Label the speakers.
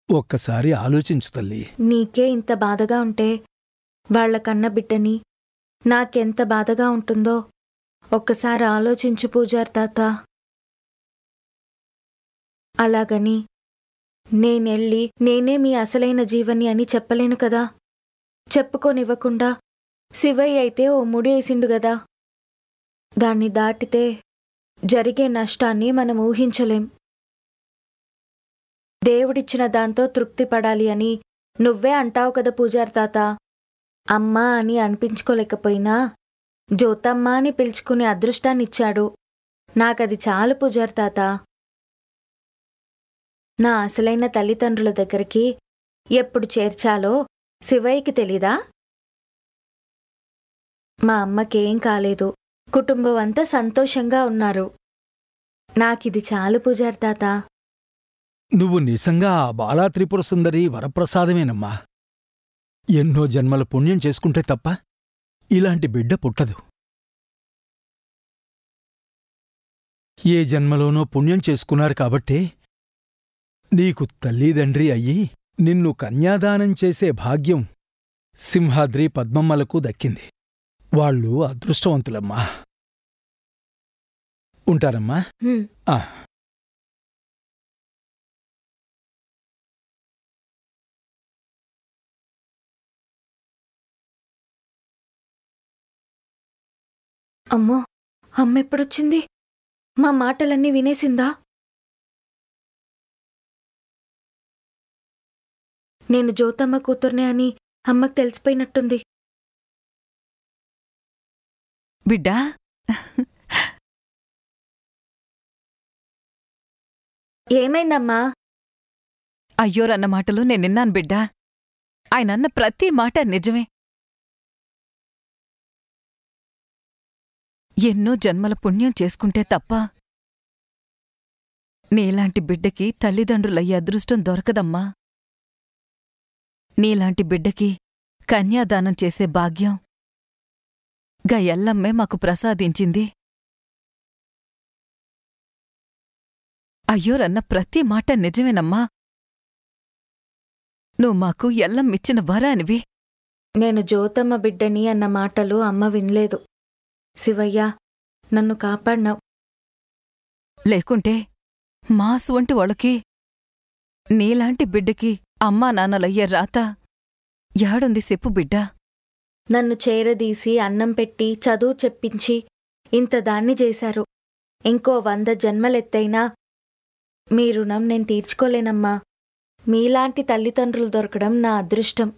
Speaker 1: ఒక్కసారి ఆలోచించు తల్లి
Speaker 2: నీకే ఇంత బాధగా ఉంటే వాళ్ళ కన్న బిడ్డని నాకెంత బాధగా ఉంటుందో ఒక్కసారి ఆలోచించు పూజార్ తాత అలాగని నేనెళ్ళి నేనే మీ అసలైన జీవని అని చెప్పలేను కదా చెప్పుకోనివ్వకుండా శివయ్య అయితే ఓ ముడి వేసిండు గదా దాన్ని దాటితే జరిగే నష్టాన్ని మనం ఊహించలేం దేవుడిచ్చిన దాంతో తృప్తి పడాలి అని నువ్వే అంటావు కదా పూజార్ తాత అమ్మా అని అనిపించుకోలేకపోయినా జ్యోతమ్మ అని పిలుచుకునే అదృష్టాన్నిచ్చాడు నాకది చాలు పూజార్ తాత నా అసలైన తల్లిదండ్రుల దగ్గరికి ఎప్పుడు చేర్చాలో శివయ్యకి తెలీదా మా అమ్మకేం కాలేదు కుటుంబం అంతా సంతోషంగా ఉన్నారు నాకిది చాలు పూజార్ తాత
Speaker 1: నువ్వు నిజంగా ఆ బాలా త్రిపుర సుందరి వరప్రసాదమేనమ్మా ఎన్నో జన్మల పుణ్యం చేసుకుంటే తప్ప ఇలాంటి బిడ్డ పుట్టదు ఏ జన్మలోనో పుణ్యం చేసుకున్నారు కాబట్టే నీకు తల్లిదండ్రి అయ్యి నిన్ను కన్యాదానం చేసే భాగ్యం సింహాద్రి పద్మమ్మలకు దక్కింది వాళ్ళు అదృష్టవంతులమ్మా ఉంటారమ్మా
Speaker 2: హ్మ్.
Speaker 1: ఆ
Speaker 2: అమ్మో అమ్మ ఎప్పుడొచ్చింది మా మాటలన్నీ వినేసిందా నేను జ్యోతమ్మ కూతుర్నే అని అమ్మకు తెలిసిపోయినట్టుంది
Speaker 3: బిడ్డా
Speaker 2: ఏమైందమ్మా
Speaker 3: అయ్యోరన్న మాటలు నేను విన్నాను బిడ్డా ఆయనన్న ప్రతి మాట నిజమే ఎన్నో జన్మల పుణ్యం చేసుకుంటే తప్ప నీలాంటి బిడ్డకి తల్లిదండ్రులయ్యే అదృష్టం దొరకదమ్మా నీలాంటి బిడ్డకి కన్యాదానం చేసే భాగ్యం గా ఎల్లమ్మే మాకు ప్రసాదించింది అయ్యోరన్న ప్రతి మాట నిజమేనమ్మా నువ్వు మాకు ఎల్లమ్మిచ్చిన వరానివి
Speaker 2: నేను జ్యోతమ్మ బిడ్డని అన్న మాటలు అమ్మ వినలేదు శివయ్య నన్ను కాపాడినావు
Speaker 3: లేకుంటే మాసు వంటి వాళ్ళకి నీలాంటి బిడ్డకి అమ్మా నాన్నలయ్యే రాత యాడుంది చెప్పు బిడ్డా
Speaker 2: నన్ను చేరదీసి అన్నం పెట్టి చదువు చెప్పించి ఇంత దాన్ని చేశారు ఇంకో వంద జన్మలెత్తైనా మీ రుణం నేను తీర్చుకోలేనమ్మా మీలాంటి తల్లిదండ్రులు దొరకడం నా అదృష్టం